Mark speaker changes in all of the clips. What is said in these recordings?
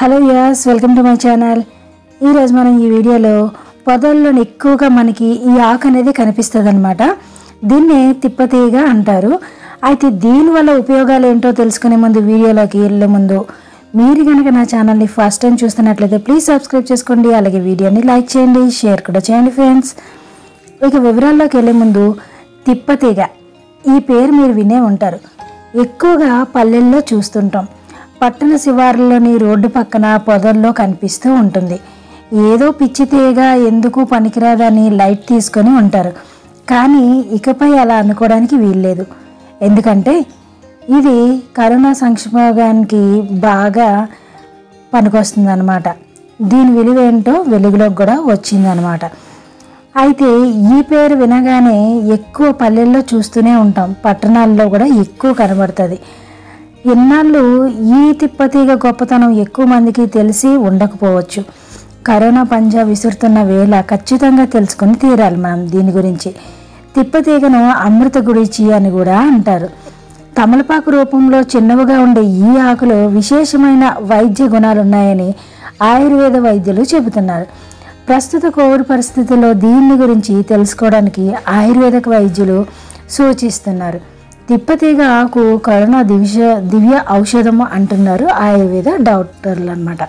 Speaker 1: hello guys welcome to my channel ఈరోజు మనం ఈ వీడియోలో పొదల్లో ఎక్కువగా మనకి ఈ ఆకు అనేది కనిపిస్తుంది అనమాట దీన్నే తిప్పతీగ అంటారు అయితే దీనివల్ల ఉపయోగాలు ఏంటో తెలుసుకునే ముందు వీడియోలోకి వెళ్ళే ముందు మీరు కనుక నా ఛానల్ని ఫస్ట్ టైం చూస్తున్నట్లయితే ప్లీజ్ సబ్స్క్రైబ్ చేసుకోండి అలాగే వీడియోని లైక్ చేయండి షేర్ కూడా చేయండి ఫ్రెండ్స్ ఇక వివరాల్లోకి వెళ్ళే ముందు తిప్పతీగ ఈ పేరు మీరు వినే ఉంటారు ఎక్కువగా పల్లెల్లో చూస్తుంటాం పట్టణ శివారులోని రోడ్డు పక్కన పొదల్లో కనిపిస్తూ ఉంటుంది ఏదో పిచ్చి తీగ ఎందుకు పనికిరాదని లైట్ తీసుకొని ఉంటారు కానీ ఇకపై అలా అనుకోవడానికి వీల్లేదు ఎందుకంటే ఇది కరోనా సంక్షోభానికి బాగా పనికొస్తుందన్నమాట దీని విలువ ఏంటో వెలుగులోకి కూడా వచ్చిందనమాట అయితే ఈ పేరు వినగానే ఎక్కువ పల్లెల్లో చూస్తూనే ఉంటాం పట్టణాల్లో కూడా ఎక్కువ కనబడుతుంది ఇన్నాళ్ళు ఈ తిప్పతీగ గొప్పతనం ఎక్కువ మందికి తెలిసి ఉండకపోవచ్చు కరోనా పంజా విసురుతున్న వేళ ఖచ్చితంగా తెలుసుకొని తీరాలి మనం దీని గురించి తిప్పతీగను అమృత గుడిచి అని కూడా అంటారు తమలపాకు రూపంలో చిన్నవిగా ఉండే ఈ ఆకులో విశేషమైన వైద్య గుణాలు ఉన్నాయని ఆయుర్వేద వైద్యులు చెబుతున్నారు ప్రస్తుత కోవిడ్ పరిస్థితుల్లో దీన్ని గురించి తెలుసుకోవడానికి ఆయుర్వేదిక వైద్యులు సూచిస్తున్నారు తిప్పతీగ ఆకు కరోనా దివ్య దివ్య ఔషధము అంటున్నారు ఆయుర్వేద డాక్టర్లు అనమాట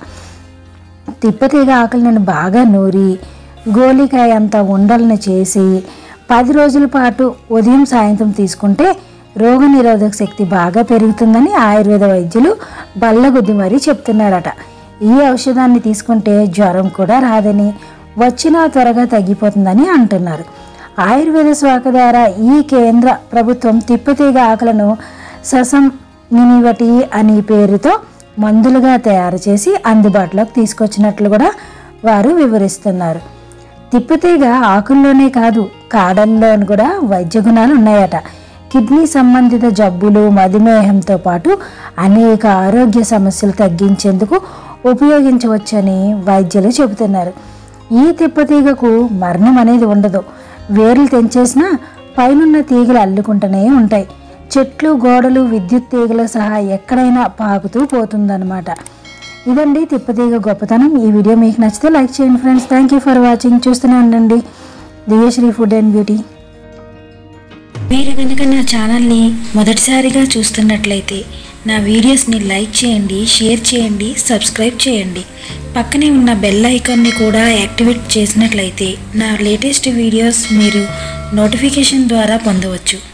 Speaker 1: తిప్పతీగ ఆకులను బాగా నూరి గోలికాయ అంత ఉండలను చేసి పది రోజుల పాటు ఉదయం సాయంత్రం తీసుకుంటే రోగనిరోధక శక్తి బాగా పెరుగుతుందని ఆయుర్వేద వైద్యులు బల్లగుద్ది మరీ చెప్తున్నారట ఈ ఔషధాన్ని తీసుకుంటే జ్వరం కూడా రాదని వచ్చినా త్వరగా తగ్గిపోతుందని అంటున్నారు ఆయుర్వేద శాఖ ద్వారా ఈ కేంద్ర ప్రభుత్వం తిప్పతీగ ఆకులను ససం మినివటి అని పేరుతో మందులుగా తయారు చేసి అందుబాటులోకి తీసుకొచ్చినట్లు కూడా వారు వివరిస్తున్నారు తిప్పతీగ ఆకుల్లోనే కాదు కాడల్లో కూడా వైద్య గుణాలు ఉన్నాయట కిడ్నీ సంబంధిత జబ్బులు మధుమేహంతో పాటు అనేక ఆరోగ్య సమస్యలు తగ్గించేందుకు ఉపయోగించవచ్చని వైద్యులు చెబుతున్నారు ఈ తిప్పతీగకు మరణం అనేది ఉండదు వేర్లు తెంచేసినా పైనున్న తీగలు అల్లుకుంటూనే ఉంటాయి చెట్లు గోడలు విద్యుత్ తీగలు సహా ఎక్కడైనా పాకుతూ పోతుందన్నమాట ఇదండి తిప్పతీగ గొప్పతనం ఈ వీడియో మీకు నచ్చితే లైక్ చేయండి friends thank you for watching చూస్తూనే ఉండండి దివ్యశ్రీ ఫుడ్ అండ్ బ్యూటీ
Speaker 2: మీరు కనుక నా ఛానల్ని మొదటిసారిగా చూస్తున్నట్లయితే నా వీడియోస్ని లైక్ చేయండి షేర్ చేయండి సబ్స్క్రైబ్ చేయండి పక్కనే ఉన్న బెల్ ఐకాన్ని కూడా యాక్టివేట్ చేసినట్లయితే నా లేటెస్ట్ వీడియోస్ మీరు నోటిఫికేషన్ ద్వారా పొందవచ్చు